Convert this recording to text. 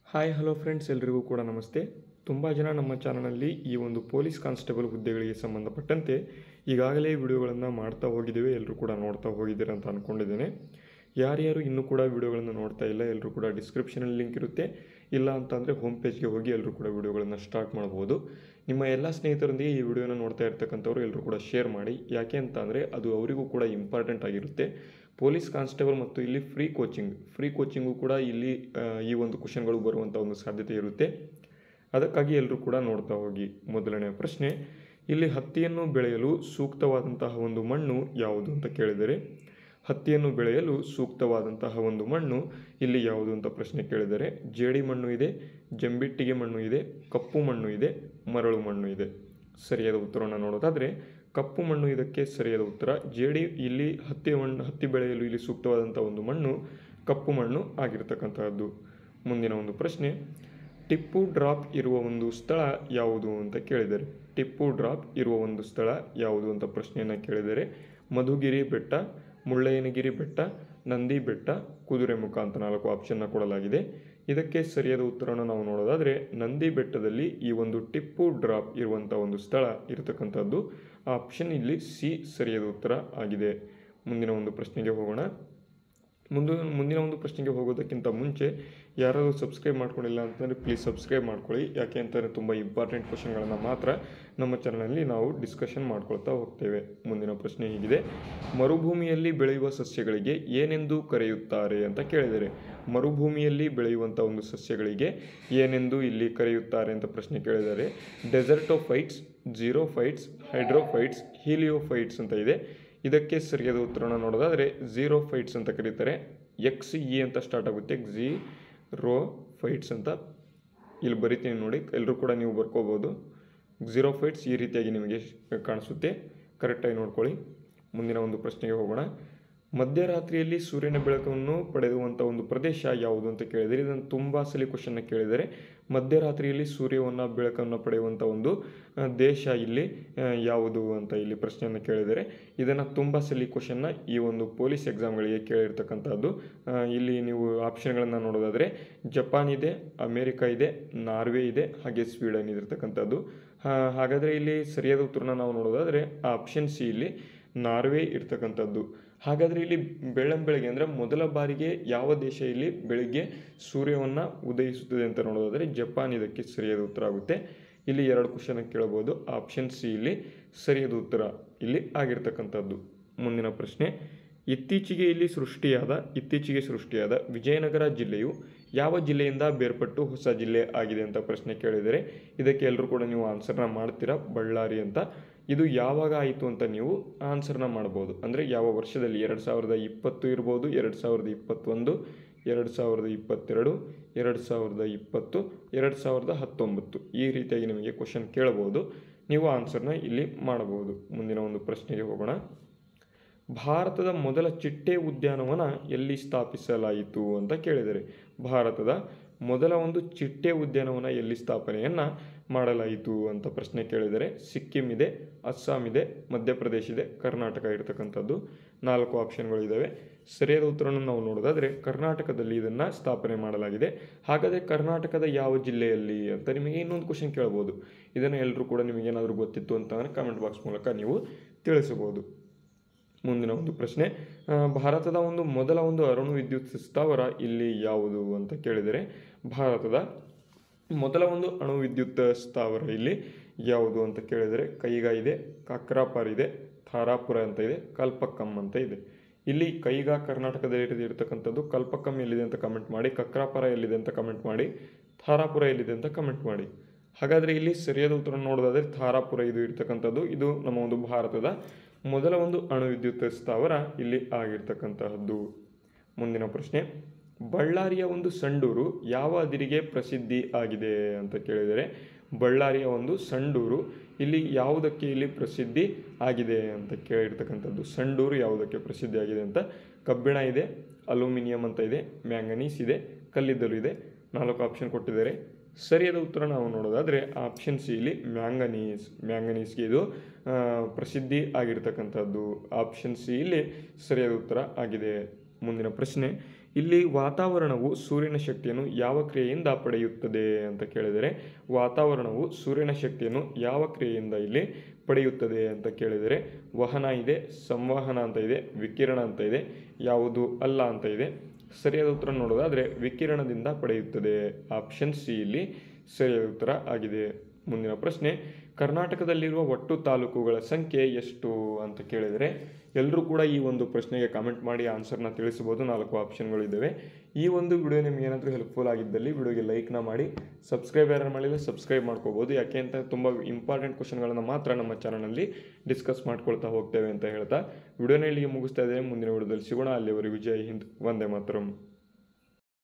hi hello friends ಎಲ್ರಿಗೂ ಕೂಡ ನಮಸ್ತೆ ತುಂಬ ಜನ ನಮ್ಮ ಚಾನಲಲ್ಲಿ ಈ ಒಂದು ಪೊಲೀಸ್ ಕಾನ್ಸ್ಟೇಬಲ್ ಹುದ್ದೆಗಳಿಗೆ ಸಂಬಂಧಪಟ್ಟಂತೆ ಈಗಾಗಲೇ ವಿಡಿಯೋಗಳನ್ನು ಮಾಡ್ತಾ ಹೋಗಿದ್ದೇವೆ ಎಲ್ಲರೂ ಕೂಡ ನೋಡ್ತಾ ಹೋಗಿದ್ದೀರ ಅಂತ ಅಂದ್ಕೊಂಡಿದ್ದೇನೆ ಯಾರ್ಯಾರು ಇನ್ನೂ ಕೂಡ ವಿಡಿಯೋಗಳನ್ನು ನೋಡ್ತಾ ಇಲ್ಲ ಎಲ್ಲರೂ ಕೂಡ ಡಿಸ್ಕ್ರಿಪ್ಷನಲ್ಲಿ ಲಿಂಕ್ ಇರುತ್ತೆ ಇಲ್ಲ ಅಂತಂದರೆ ಹೋಮ್ ಪೇಜ್ಗೆ ಹೋಗಿ ಎಲ್ಲರೂ ಕೂಡ ವಿಡಿಯೋಗಳನ್ನು ಸ್ಟಾರ್ಟ್ ಮಾಡ್ಬೋದು ನಿಮ್ಮ ಎಲ್ಲ ಸ್ನೇಹಿತರೊಂದಿಗೆ ಈ ವಿಡಿಯೋನ ನೋಡ್ತಾ ಇರ್ತಕ್ಕಂಥವ್ರು ಎಲ್ಲರೂ ಕೂಡ ಶೇರ್ ಮಾಡಿ ಯಾಕೆ ಅಂತ ಅಂದರೆ ಅದು ಅವರಿಗೂ ಕೂಡ ಇಂಪಾರ್ಟೆಂಟ್ ಆಗಿರುತ್ತೆ ಪೊಲೀಸ್ ಕಾನ್ಸ್ಟೇಬಲ್ ಮತ್ತು ಇಲ್ಲಿ ಫ್ರೀ ಕೋಚಿಂಗ್ ಫ್ರೀ ಕೋಚಿಂಗು ಕೂಡ ಇಲ್ಲಿ ಆ, ಈ ಒಂದು ಕ್ವಶನ್ಗಳು ಬರುವಂಥ ಒಂದು ಸಾಧ್ಯತೆ ಇರುತ್ತೆ ಅದಕ್ಕಾಗಿ ಎಲ್ಲರೂ ಕೂಡ ನೋಡ್ತಾ ಹೋಗಿ ಮೊದಲನೇ ಪ್ರಶ್ನೆ ಇಲ್ಲಿ ಹತ್ತಿಯನ್ನು ಬೆಳೆಯಲು ಸೂಕ್ತವಾದಂತಹ ಒಂದು ಮಣ್ಣು ಯಾವುದು ಅಂತ ಕೇಳಿದರೆ ಹತ್ತಿಯನ್ನು ಬೆಳೆಯಲು ಸೂಕ್ತವಾದಂತಹ ಒಂದು ಮಣ್ಣು ಇಲ್ಲಿ ಯಾವುದು ಅಂತ ಪ್ರಶ್ನೆ ಕೇಳಿದರೆ ಜೇಡಿ ಮಣ್ಣು ಇದೆ ಜಂಬಿಟ್ಟಿಗೆ ಮಣ್ಣು ಇದೆ ಕಪ್ಪು ಮಣ್ಣು ಇದೆ ಮರಳು ಮಣ್ಣು ಇದೆ ಸರಿಯಾದ ಉತ್ತರವನ್ನು ನೋಡೋದಾದರೆ ಕಪ್ಪು ಮಣ್ಣು ಇದಕ್ಕೆ ಸರಿಯಾದ ಉತ್ತರ ಜೇಡಿ ಇಲ್ಲಿ ಹತ್ತಿ ಮಣ್ಣು ಹತ್ತಿ ಬೆಳೆಯಲು ಇಲ್ಲಿ ಸೂಕ್ತವಾದಂಥ ಒಂದು ಮಣ್ಣು ಕಪ್ಪು ಮಣ್ಣು ಆಗಿರ್ತಕ್ಕಂತಹದ್ದು ಮುಂದಿನ ಒಂದು ಪ್ರಶ್ನೆ ಟಿಪ್ಪು ಡ್ರಾಪ್ ಇರುವ ಒಂದು ಸ್ಥಳ ಯಾವುದು ಅಂತ ಕೇಳಿದರೆ ಟಿಪ್ಪು ಡ್ರಾಪ್ ಇರುವ ಒಂದು ಸ್ಥಳ ಯಾವುದು ಅಂತ ಪ್ರಶ್ನೆಯನ್ನು ಕೇಳಿದರೆ ಮಧುಗಿರಿ ಬೆಟ್ಟ ಮುಳ್ಳಯ್ಯನಗಿರಿ ಬೆಟ್ಟ ನಂದಿ ಬೆಟ್ಟ ಕುದುರೆಮುಖ ಅಂತ ನಾಲ್ಕು ಆಪ್ಷನ್ನ ಕೊಡಲಾಗಿದೆ ಇದಕ್ಕೆ ಸರಿಯಾದ ಉತ್ತರವನ್ನು ನಾವು ನೋಡೋದಾದರೆ ನಂದಿ ಬೆಟ್ಟದಲ್ಲಿ ಈ ಒಂದು ಟಿಪ್ಪು ಡ್ರಾಪ್ ಇರುವಂಥ ಒಂದು ಸ್ಥಳ ಇರತಕ್ಕಂಥದ್ದು ಆಪ್ಷನ್ ಇಲ್ಲಿ ಸಿ ಸರಿಯಾದ ಉತ್ತರ ಆಗಿದೆ ಮುಂದಿನ ಒಂದು ಪ್ರಶ್ನೆಗೆ ಹೋಗೋಣ ಮುಂದೆ ಮುಂದಿನ ಒಂದು ಪ್ರಶ್ನೆಗೆ ಹೋಗೋದಕ್ಕಿಂತ ಮುಂಚೆ ಯಾರಾದರೂ ಸಬ್ಸ್ಕ್ರೈಬ್ ಮಾಡ್ಕೊಂಡಿಲ್ಲ ಅಂತಂದರೆ ಪ್ಲೀಸ್ ಸಬ್ಸ್ಕ್ರೈಬ್ ಮಾಡ್ಕೊಳ್ಳಿ ಯಾಕೆ ಅಂತಂದರೆ ತುಂಬ ಇಂಪಾರ್ಟೆಂಟ್ ಕ್ವಶನ್ಗಳನ್ನು ಮಾತ್ರ ನಮ್ಮ ಚಾನಲಲ್ಲಿ ನಾವು ಡಿಸ್ಕಷನ್ ಮಾಡ್ಕೊಳ್ತಾ ಹೋಗ್ತೇವೆ ಮುಂದಿನ ಪ್ರಶ್ನೆ ಹೀಗಿದೆ ಮರುಭೂಮಿಯಲ್ಲಿ ಬೆಳೆಯುವ ಸಸ್ಯಗಳಿಗೆ ಏನೆಂದು ಕರೆಯುತ್ತಾರೆ ಅಂತ ಕೇಳಿದರೆ ಮರುಭೂಮಿಯಲ್ಲಿ ಬೆಳೆಯುವಂಥ ಒಂದು ಸಸ್ಯಗಳಿಗೆ ಏನೆಂದು ಇಲ್ಲಿ ಕರೆಯುತ್ತಾರೆ ಅಂತ ಪ್ರಶ್ನೆ ಕೇಳಿದರೆ ಡೆಸರ್ಟೋಫೈಟ್ಸ್ ಜೀರೋಫೈಟ್ಸ್ ಹೈಡ್ರೋಫೈಟ್ಸ್ ಹೀಲಿಯೋಫೈಟ್ಸ್ ಅಂತ ಇದೆ ಇದಕ್ಕೆ ಸರಿಯಾದ ಉತ್ತರನ ನೋಡೋದಾದರೆ ಝೀರೋ ಫೈಟ್ಸ್ ಅಂತ ಕರೀತಾರೆ ಎಕ್ಸ್ ಇ ಅಂತ ಸ್ಟಾರ್ಟ್ ಆಗುತ್ತೆ ಝಿ ರೋ ಫೈಟ್ಸ್ ಅಂತ ಇಲ್ಲಿ ಬರಿತೀನಿ ನೋಡಿ ಎಲ್ಲರೂ ಕೂಡ ನೀವು ಬರ್ಕೋಬೋದು ಝೀರೋ ಫೈಟ್ಸ್ ಈ ರೀತಿಯಾಗಿ ನಿಮಗೆ ಕಾಣಿಸುತ್ತೆ ಕರೆಕ್ಟಾಗಿ ನೋಡ್ಕೊಳ್ಳಿ ಮುಂದಿನ ಒಂದು ಪ್ರಶ್ನೆಗೆ ಹೋಗೋಣ ಮಧ್ಯರಾತ್ರಿಯಲ್ಲಿ ಸೂರ್ಯನ ಬೆಳಕನ್ನು ಪಡೆಯುವಂಥ ಒಂದು ಪ್ರದೇಶ ಯಾವುದು ಅಂತ ಕೇಳಿದರೆ ಇದನ್ನು ತುಂಬ ಸಲ ಕ್ವಶನ್ನ ಕೇಳಿದರೆ ಮಧ್ಯರಾತ್ರಿಯಲ್ಲಿ ಸೂರ್ಯವನ್ನು ಬೆಳಕನ್ನು ಪಡೆಯುವಂಥ ಒಂದು ಆ, ದೇಶ ಇಲ್ಲಿ ಆ, ಯಾವುದು ಅಂತ ಇಲ್ಲಿ ಪ್ರಶ್ನೆಯನ್ನು ಕೇಳಿದರೆ ಇದನ್ನು ತುಂಬ ಸಲ ಕ್ವಶನ್ನ ಈ ಒಂದು ಪೊಲೀಸ್ ಎಕ್ಸಾಮ್ಗಳಿಗೆ ಕೇಳಿರ್ತಕ್ಕಂಥದ್ದು ಆ, ಇಲ್ಲಿ ನೀವು ಆಪ್ಷನ್ಗಳನ್ನು ನೋಡೋದಾದರೆ ಜಪಾನ್ ಇದೆ ಅಮೇರಿಕಾ ಇದೆ ನಾರ್ವೆ ಇದೆ ಹಾಗೆ ಸ್ವೀಡನ್ ಇದಿರ್ತಕ್ಕಂಥದ್ದು ಆ, ಹಾಗಾದರೆ ಇಲ್ಲಿ ಸರಿಯಾದ ಉತ್ತರನ ನಾವು ನೋಡೋದಾದರೆ ಆಪ್ಷನ್ ಸಿ ಇಲ್ಲಿ ನಾರ್ವೆ ಇರ್ತಕ್ಕಂಥದ್ದು ಹಾಗಾದರೆ ಇಲ್ಲಿ ಬೆಳ್ಳಂ ಬೆಳಗ್ಗೆ ಅಂದರೆ ಮೊದಲ ಬಾರಿಗೆ ಯಾವ ದೇಶ ಇಲ್ಲಿ ಬೆಳಿಗ್ಗೆ ಸೂರ್ಯವನ್ನು ಉದಯಿಸುತ್ತದೆ ಅಂತ ನೋಡೋದಾದರೆ ಜಪಾನ್ ಇದಕ್ಕೆ ಸರಿಯಾದ ಉತ್ತರ ಆಗುತ್ತೆ ಇಲ್ಲಿ ಎರಡು ಕ್ವಶನ್ ಕೇಳಬಹುದು ಆಪ್ಷನ್ ಸಿ ಇಲ್ಲಿ ಸರಿಯಾದ ಉತ್ತರ ಇಲ್ಲಿ ಆಗಿರ್ತಕ್ಕಂಥದ್ದು ಮುಂದಿನ ಪ್ರಶ್ನೆ ಇತ್ತೀಚೆಗೆ ಇಲ್ಲಿ ಸೃಷ್ಟಿಯಾದ ಇತ್ತೀಚೆಗೆ ಸೃಷ್ಟಿಯಾದ ವಿಜಯನಗರ ಜಿಲ್ಲೆಯು ಯಾವ ಜಿಲ್ಲೆಯಿಂದ ಬೇರ್ಪಟ್ಟು ಹೊಸ ಜಿಲ್ಲೆ ಆಗಿದೆ ಅಂತ ಪ್ರಶ್ನೆ ಕೇಳಿದರೆ ಇದಕ್ಕೆ ಎಲ್ಲರೂ ಕೂಡ ನೀವು ಆನ್ಸರ್ನ ಮಾಡ್ತೀರಾ ಬಳ್ಳಾರಿ ಅಂತ ಇದು ಯಾವಾಗ ಆಯಿತು ಅಂತ ನೀವು ಆನ್ಸರ್ನ ಮಾಡ್ಬೋದು ಅಂದರೆ ಯಾವ ವರ್ಷದಲ್ಲಿ ಎರಡು ಸಾವಿರದ ಇಪ್ಪತ್ತು ಇರ್ಬೋದು ಎರಡು ಸಾವಿರದ ಇಪ್ಪತ್ತೊಂದು ಎರಡು ಸಾವಿರದ ಇಪ್ಪತ್ತೆರಡು ಎರಡು ಸಾವಿರದ ಇಪ್ಪತ್ತು ಎರಡು ಸಾವಿರದ ಹತ್ತೊಂಬತ್ತು ಈ ರೀತಿಯಾಗಿ ನಿಮಗೆ ಕ್ವಶನ್ ಕೇಳಬಹುದು ನೀವು ಆನ್ಸರ್ನ ಇಲ್ಲಿ ಮಾಡಬಹುದು ಮುಂದಿನ ಒಂದು ಪ್ರಶ್ನೆಗೆ ಹೋಗೋಣ ಭಾರತದ ಮೊದಲ ಚಿಟ್ಟೆ ಉದ್ಯಾನವನ ಎಲ್ಲಿ ಸ್ಥಾಪಿಸಲಾಯಿತು ಅಂತ ಕೇಳಿದರೆ ಭಾರತದ ಮೊದಲ ಒಂದು ಚಿಟ್ಟೆ ಉದ್ಯಾನವನ ಎಲ್ಲಿ ಸ್ಥಾಪನೆಯನ್ನು ಮಾಡಲಾಯಿತು ಅಂತ ಪ್ರಶ್ನೆ ಕೇಳಿದರೆ ಸಿಕ್ಕಿಂ ಇದೆ ಅಸ್ಸಾಂ ಇದೆ ಮಧ್ಯಪ್ರದೇಶ ಇದೆ ಕರ್ನಾಟಕ ಇರತಕ್ಕಂಥದ್ದು ನಾಲ್ಕು ಆಪ್ಷನ್ಗಳು ಇದ್ದಾವೆ ಸರಿಯಾದ ಉತ್ತರವನ್ನು ನಾವು ನೋಡೋದಾದರೆ ಕರ್ನಾಟಕದಲ್ಲಿ ಇದನ್ನು ಸ್ಥಾಪನೆ ಮಾಡಲಾಗಿದೆ ಹಾಗಾದರೆ ಕರ್ನಾಟಕದ ಯಾವ ಜಿಲ್ಲೆಯಲ್ಲಿ ಅಂತ ನಿಮಗೆ ಇನ್ನೊಂದು ಕ್ವಶನ್ ಕೇಳ್ಬೋದು ಇದನ್ನು ಎಲ್ಲರೂ ಕೂಡ ನಿಮಗೇನಾದರೂ ಗೊತ್ತಿತ್ತು ಅಂತಂದರೆ ಕಾಮೆಂಟ್ ಬಾಕ್ಸ್ ಮೂಲಕ ನೀವು ತಿಳಿಸಬಹುದು ಮುಂದಿನ ಒಂದು ಪ್ರಶ್ನೆ ಆ, ಭಾರತದ ಒಂದು ಮೊದಲ ಒಂದು ಅಣು ವಿದ್ಯುತ್ ಸ್ಥಾವರ ಇಲ್ಲಿ ಯಾವುದು ಅಂತ ಕೇಳಿದರೆ ಭಾರತದ ಮೊದಲ ಒಂದು ಅಣು ವಿದ್ಯುತ್ ಸ್ಥಾವರ ಇಲ್ಲಿ ಯಾವುದು ಅಂತ ಕೇಳಿದರೆ ಕೈಗಾ ಇದೆ ಕಾಕ್ರಾಪಾರ್ ಇದೆ ಥಾರಾಪುರ ಅಂತ ಇದೆ ಕಲ್ಪಕ್ಕಂ ಅಂತ ಇದೆ ಇಲ್ಲಿ ಕೈಗಾ ಕರ್ನಾಟಕದಲ್ಲಿ ಇರತಕ್ಕಂಥದ್ದು ಕಲ್ಪಕ್ಕಂ ಎಲ್ಲಿದೆ ಅಂತ ಕಮೆಂಟ್ ಮಾಡಿ ಕಕ್ರಾಪುರ ಎಲ್ಲಿದೆ ಅಂತ ಕಮೆಂಟ್ ಮಾಡಿ ಥಾರಾಪುರ ಎಲ್ಲಿದೆ ಅಂತ ಕಮೆಂಟ್ ಮಾಡಿ ಹಾಗಾದರೆ ಇಲ್ಲಿ ಸರಿಯಾದ ಉತ್ತರ ನೋಡೋದಾದರೆ ಥಾರಾಪುರ ಇದು ಇರ್ತಕ್ಕಂಥದ್ದು ಇದು ನಮ್ಮ ಒಂದು ಭಾರತದ ಮೊದಲ ಒಂದು ಅಣು ವಿದ್ಯುತ್ ಸ್ಥಾವರ ಇಲ್ಲಿ ಆಗಿರ್ತಕ್ಕಂತಹದ್ದು ಮುಂದಿನ ಪ್ರಶ್ನೆ ಬಳ್ಳಾರಿಯ ಒಂದು ಸಂಡೂರು ಯಾವ ಅದಿರಿಗೆ ಪ್ರಸಿದ್ಧಿ ಆಗಿದೆ ಅಂತ ಕೇಳಿದರೆ ಬಳ್ಳಾರಿಯ ಒಂದು ಸಂಡೂರು ಇಲ್ಲಿ ಯಾವುದಕ್ಕೆ ಇಲ್ಲಿ ಪ್ರಸಿದ್ಧಿ ಆಗಿದೆ ಅಂತ ಕೇಳಿರ್ತಕ್ಕಂಥದ್ದು ಸಂಡೂರು ಯಾವುದಕ್ಕೆ ಪ್ರಸಿದ್ಧಿ ಆಗಿದೆ ಅಂತ ಕಬ್ಬಿಣ ಇದೆ ಅಲ್ಯೂಮಿನಿಯಂ ಅಂತ ಇದೆ ಮ್ಯಾಂಗನೀಸ್ ಇದೆ ಕಲ್ಲಿದ್ದಲು ಇದೆ ನಾಲ್ಕು ಆಪ್ಷನ್ ಕೊಟ್ಟಿದ್ದಾರೆ ಸರಿಯಾದ ಉತ್ತರ ನಾವು ನೋಡೋದಾದರೆ ಆಪ್ಷನ್ ಸಿ ಇಲ್ಲಿ ಮ್ಯಾಂಗನೀಸ್ ಮ್ಯಾಂಗನೀಸ್ಗೆ ಇದು ಆ, ಪ್ರಸಿದ್ಧಿ ಆಗಿರ್ತಕ್ಕಂಥದ್ದು ಆಪ್ಷನ್ ಸಿ ಇಲ್ಲಿ ಸರಿಯಾದ ಉತ್ತರ ಆಗಿದೆ ಮುಂದಿನ ಪ್ರಶ್ನೆ ಇಲ್ಲಿ ವಾತಾವರಣವು ಸೂರ್ಯನ ಶಕ್ತಿಯನ್ನು ಯಾವ ಕ್ರಿಯೆಯಿಂದ ಪಡೆಯುತ್ತದೆ ಅಂತ ಕೇಳಿದರೆ ವಾತಾವರಣವು ಸೂರ್ಯನ ಶಕ್ತಿಯನ್ನು ಯಾವ ಕ್ರಿಯೆಯಿಂದ ಇಲ್ಲಿ ಪಡೆಯುತ್ತದೆ ಅಂತ ಕೇಳಿದರೆ ವಹನ ಇದೆ ಸಂವಹನ ಅಂತ ಇದೆ ವಿಕಿರಣ ಅಂತ ಇದೆ ಯಾವುದು ಅಲ್ಲ ಅಂತ ಇದೆ ಸರಿಯಾದ ಉತ್ತರ ನೋಡೋದಾದರೆ ವಿಕಿರಣದಿಂದ ಪಡೆಯುತ್ತದೆ ಆಪ್ಷನ್ ಸಿ ಇಲ್ಲಿ ಸರಿಯಾದ ಉತ್ತರ ಆಗಿದೆ ಮುಂದಿನ ಪ್ರಶ್ನೆ ಕರ್ನಾಟಕದಲ್ಲಿರುವ ಒಟ್ಟು ತಾಲೂಕುಗಳ ಸಂಖ್ಯೆ ಎಷ್ಟು ಅಂತ ಕೇಳಿದರೆ ಎಲ್ಲರೂ ಕೂಡ ಈ ಒಂದು ಪ್ರಶ್ನೆಗೆ ಕಾಮೆಂಟ್ ಮಾಡಿ ಆನ್ಸರ್ನ ತಿಳಿಸಬಹುದು ನಾಲ್ಕು ಆಪ್ಷನ್ಗಳು ಇದ್ದಾವೆ ಈ ಒಂದು ವಿಡಿಯೋ ನಿಮ್ಗೆ ಏನಾದರೂ ಹೆಲ್ಪ್ಫುಲ್ ಆಗಿದ್ದಲ್ಲಿ ವಿಡಿಯೋಗೆ ಲೈಕ್ನ ಮಾಡಿ ಸಬ್ಸ್ಕ್ರೈಬ್ ಯಾರು ಮಾಡಿಲ್ಲ ಸಬ್ಸ್ಕ್ರೈಬ್ ಮಾಡ್ಕೋಬೋದು ಯಾಕೆ ಅಂತ ತುಂಬ ಇಂಪಾರ್ಟೆಂಟ್ ಕ್ವಶನ್ಗಳನ್ನು ಮಾತ್ರ ನಮ್ಮ ಚಾನಲಲ್ಲಿ ಡಿಸ್ಕಸ್ ಮಾಡ್ಕೊಳ್ತಾ ಹೋಗ್ತೇವೆ ಅಂತ ಹೇಳ್ತಾ ವಿಡಿಯೋನ ಇಲ್ಲಿಗೆ ಮುಗಿಸ್ತಾ ಇದ್ದೇವೆ ಮುಂದಿನ ವಿಡಿಯೋದಲ್ಲಿ ಸಿಗೋಣ ಅಲ್ಲಿವರೆಗೂ ಜೈ ಹಿಂದ್ ವಂದೇ ಮಾತರಂ